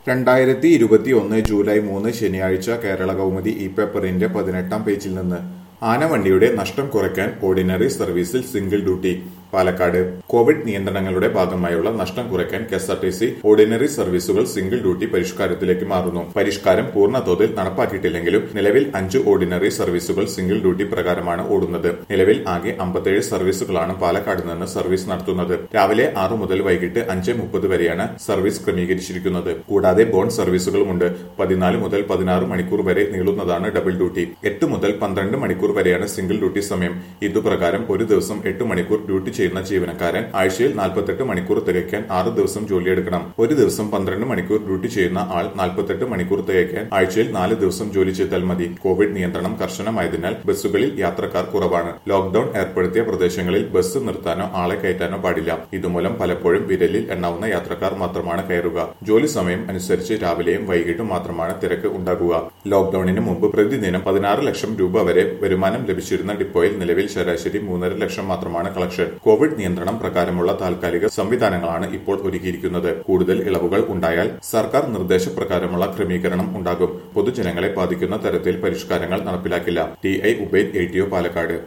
രണ്ടായിരത്തി ഇരുപത്തിയൊന്ന് ജൂലൈ മൂന്ന് ശനിയാഴ്ച കേരള കൗമുദി ഇ പേപ്പറിന്റെ പതിനെട്ടാം പേജിൽ നിന്ന് ആനവണ്ടിയുടെ നഷ്ടം കുറയ്ക്കാൻ ഓർഡിനറി സർവീസിൽ സിംഗിൾ ഡ്യൂട്ടി പാലക്കാട് കോവിഡ് നിയന്ത്രണങ്ങളുടെ ഭാഗമായുള്ള നഷ്ടം കുറയ്ക്കാൻ K S R T C ordinary സർവീസുകൾ സിംഗിൾ ഡ്യൂട്ടി പരിഷ്കാരത്തിലേക്ക് മാറുന്നു പരിഷ്കാരം പൂർണ്ണതോതിൽ നടപ്പാക്കിയിട്ടില്ലെങ്കിലും നിലവിൽ അഞ്ച് ഓർഡിനറി സർവീസുകൾ സിംഗിൾ ഡ്യൂട്ടി പ്രകാരമാണ് ഓടുന്നത് നിലവിൽ ആകെ അമ്പത്തേഴ് സർവീസുകളാണ് പാലക്കാട് നിന്ന് സർവീസ് നടത്തുന്നത് രാവിലെ ആറ് മുതൽ വൈകിട്ട് അഞ്ച് മുപ്പത് വരെയാണ് സർവീസ് ക്രമീകരിച്ചിരിക്കുന്നത് കൂടാതെ ബോണ്ട് സർവീസുകളുമുണ്ട് പതിനാല് മുതൽ പതിനാറ് മണിക്കൂർ വരെ നീളുന്നതാണ് ഡബിൾ ഡ്യൂട്ടി എട്ട് മുതൽ പന്ത്രണ്ട് മണിക്കൂർ വരെയാണ് സിംഗിൾ ഡ്യൂട്ടി സമയം ഇതുപ്രകാരം ഒരു ദിവസം എട്ട് മണിക്കൂർ ഡ്യൂട്ടി ചെയ്യുന്ന ജീവനക്കാരൻ ആഴ്ചയിൽ നാൽപ്പത്തെട്ട് മണിക്കൂർ തികയ്ക്കാൻ ആറ് ദിവസം ജോലിയെടുക്കണം ഒരു ദിവസം പന്ത്രണ്ട് മണിക്കൂർ ഡ്യൂട്ടി ചെയ്യുന്ന ആൾ നാൽപ്പത്തെട്ട് മണിക്കൂർ തികയ്ക്കാൻ ആഴ്ചയിൽ നാല് ദിവസം ജോലി ചെയ്താൽ മതി കോവിഡ് നിയന്ത്രണം കർശനമായതിനാൽ ബസ്സുകളിൽ യാത്രക്കാർ കുറവാണ് ലോക്ഡൌൺ ഏർപ്പെടുത്തിയ പ്രദേശങ്ങളിൽ ബസ് നിർത്താനോ ആളെ കയറ്റാനോ പാടില്ല ഇതുമൂലം പലപ്പോഴും വിരലിൽ എണ്ണാവുന്ന യാത്രക്കാർ മാത്രമാണ് കയറുക ജോലി സമയം അനുസരിച്ച് രാവിലെയും വൈകിട്ടും മാത്രമാണ് തിരക്ക് ഉണ്ടാകുക ലോക്ഡൌണിന് മുമ്പ് പ്രതിദിനം പതിനാറ് ലക്ഷം രൂപ വരെ വരുമാനം ലഭിച്ചിരുന്ന ഡിപ്പോയിൽ നിലവിൽ ശരാശരി മൂന്നര ലക്ഷം മാത്രമാണ് കളക്ഷൻ കോവിഡ് നിയന്ത്രണം പ്രകാരമുള്ള താൽക്കാലിക സംവിധാനങ്ങളാണ് ഇപ്പോൾ ഒരുക്കിയിരിക്കുന്നത് കൂടുതൽ ഇളവുകൾ ഉണ്ടായാൽ സർക്കാർ നിർദ്ദേശപ്രകാരമുള്ള ക്രമീകരണം ഉണ്ടാകും പൊതുജനങ്ങളെ ബാധിക്കുന്ന തരത്തിൽ പരിഷ്കാരങ്ങൾ നടപ്പിലാക്കില്ല T I Ubaid A T O Palakkad